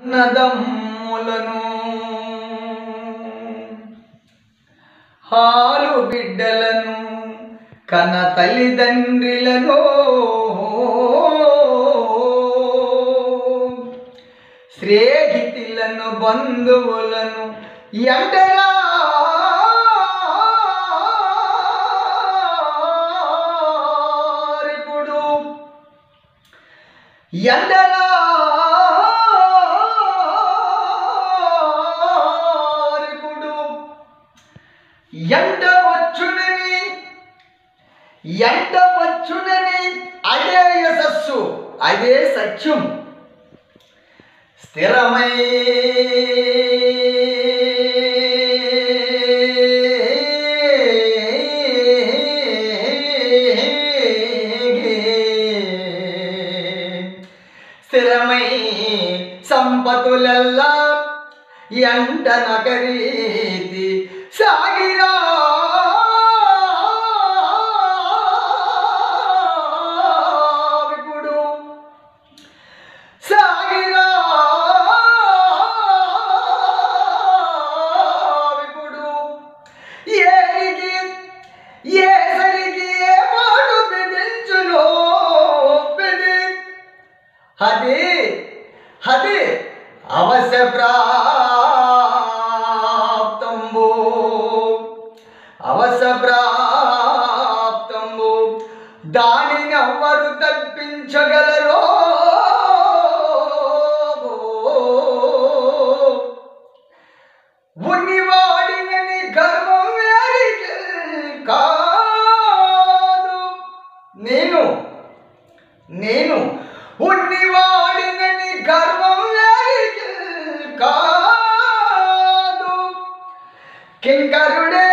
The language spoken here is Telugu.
నదమ్ములను హాలు బిడ్డలను కన తల్లిదండ్రులను స్నేహితులను బంధువులను ఎంటరా ఇప్పుడు ఎండలా ఇప్పుడు ఎండ వచ్చునని ఎండ వచ్చునని అదే యశస్సు అదే సత్యం స్థిరమై స్థిరమై సంపతులల్లా ఎంట నగరీతి సాగిరా ఇప్పుడు సాగిరా ఇప్పుడు ఏరికి ఏ సరికి ఏ మాటు బెదించులో బెది అది అది అవశ్య ప్రాప్తంబు అవశ్య ప్రాప్తంబు దానిని ఎవ్వరు తప్పించగలరో ఉన్నివాడినని గర్వం వేరికి కాదు నేను నేను ఉన్నివాడినని గర్వం వేరికి కాదు కింకరుడే